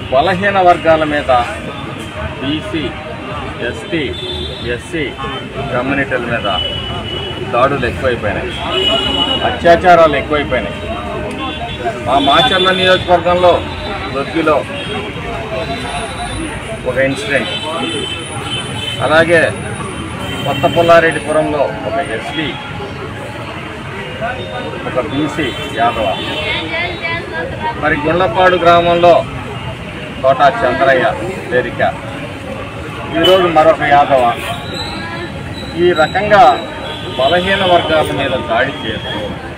బలహీన వర్గాల మీద బీసీ ఎస్టీ ఎస్సీ కమ్యూనిటీల మీద దాడులు ఎక్కువైపోయినాయి అత్యాచారాలు ఎక్కువైపోయినాయి మా మాచర్ల నియోజకవర్గంలో దొద్దిలో ఒక ఇన్సిడెంట్ అలాగే కొత్త పుల్లారెడ్డిపురంలో ఒక ఎస్టీ ఒక బీసీ యాదవ మరి గుండ్లపాడు గ్రామంలో తోటా చంద్రయ్య వేదిక ఈరోజు మరొక యాదవ ఈ రకంగా బలహీన వర్గాల మీద దాడి చేస్తూ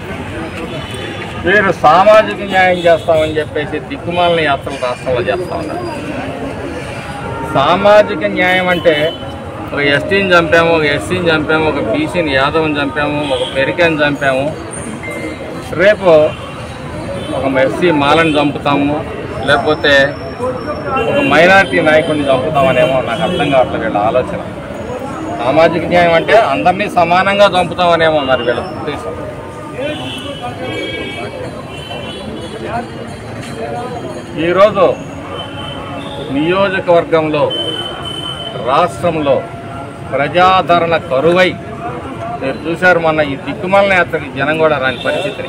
మీరు సామాజిక న్యాయం చేస్తామని చెప్పేసి దిక్కుమాలిన యాత్రలు రాష్ట్రంలో చేస్తా ఉన్నారు సామాజిక న్యాయం అంటే ఒక ఎస్టీని చంపాము ఒక ఎస్సీని చంపాము ఒక బీసీని యాదవ్ని చంపాము ఒక పెరికని చంపాము రేపు ఒక ఎస్సీ మాలని చంపుతాము లేకపోతే ఒక మైనారిటీ నాయకుడిని చంపుతామనేమో నాకు అర్థం కావట్లేదు వీళ్ళ ఆలోచన సామాజిక న్యాయం అంటే అందరినీ సమానంగా చంపుతామనేమో మరి వీళ్ళ ఉద్దేశం ఈరోజు నియోజకవర్గంలో రాష్ట్రంలో ప్రజాదరణ కరువై మీరు చూశారు మొన్న ఈ దిక్కుమాలిన యాత్రకి జనం కూడా రాని పరిస్థితిని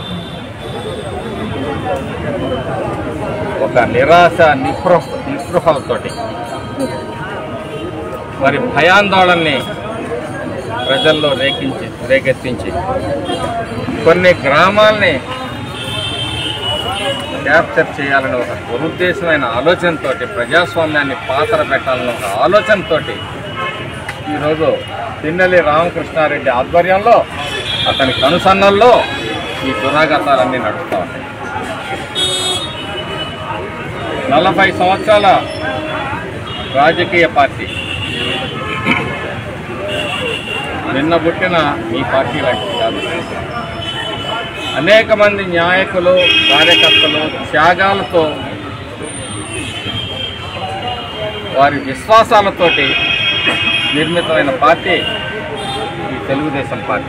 ఒక నిరాశ నిస్పృహ నిస్పృహలతోటి మరి భయాందోళనని ప్రజల్లో రేకించి రేకెత్తించి కొన్ని గ్రామాల్ని క్యాప్చర్ చేయాలని ఒక దురుద్దేశమైన ఆలోచనతో ప్రజాస్వామ్యాన్ని పాత్ర పెట్టాలని ఒక ఆలోచనతో ఈరోజు తిన్నెలి రామకృష్ణారెడ్డి ఆధ్వర్యంలో అతని కనుసన్నల్లో ఈ దురాగతాలన్నీ నడుస్తూ ఉంటాయి నలభై సంవత్సరాల రాజకీయ పార్టీ నిన్న పుట్టిన ఈ పార్టీ లాంటిది కాదు అనేక మంది నాయకులు కార్యకర్తలు త్యాగాలతో వారి విశ్వాసాలతోటి నిర్మితమైన పార్టీ ఈ తెలుగుదేశం పార్టీ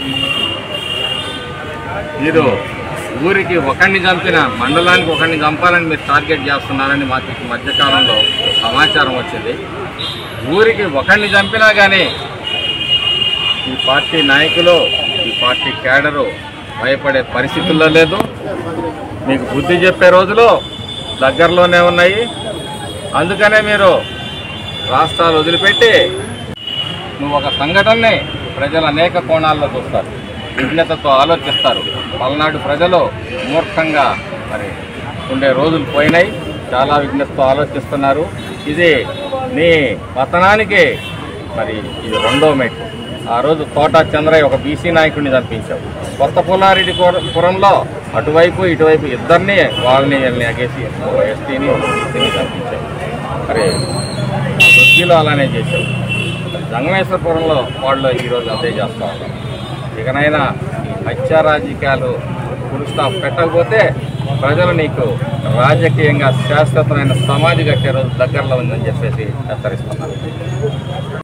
మీరు ఊరికి ఒకరిని చంపిన మండలానికి ఒకరిని చంపాలని మీరు టార్గెట్ చేస్తున్నారని మాకు ఈ మధ్యకాలంలో సమాచారం వచ్చింది ఊరికి ఒకరిని చంపినా కానీ ఈ పార్టీ నాయకులు ఈ పార్టీ కేడరు భయపడే పరిస్థితుల్లో లేదు మీకు బుద్ధి చెప్పే రోజులు దగ్గరలోనే ఉన్నాయి అందుకనే మీరు రాష్ట్రాలు వదిలిపెట్టి నువ్వు ఒక సంఘటనని ప్రజలు అనేక కోణాల్లో చూస్తారు విఘ్నతతో ఆలోచిస్తారు పల్నాడు ప్రజలు మూర్ఖంగా మరి ఉండే రోజులు పోయినాయి చాలా విఘ్నతతో ఆలోచిస్తున్నారు ఇది నీ పతనానికి మరి ఇది రెండో మెట్టు ఆ రోజు తోటా చంద్రయ్య ఒక బీసీ నాయకుడిని చంపించావు కొత్త పుల్లారెడ్డి పుర- పురంలో అటువైపు ఇటువైపు ఇద్దరిని వాళ్ళని వీళ్ళని ఎగేసి ఒక ఎస్టీని ఒక బీసీని చంపించావు మరి వృద్ధిలో అలానే చేశావు జంగమేశ్వరపురంలో వాళ్ళు ఈరోజు అదే చేస్తా ఉన్నారు ఇకనైనా ఈ హత్య రాజకీయాలు ఫుల్ స్టాప్ పెట్టకపోతే ప్రజలు నీకు రాజకీయంగా శాశ్వతమైన సమాధి కట్టే రోజు దగ్గరలో ఉందని చెప్పేసి హెచ్చరిస్తున్నారు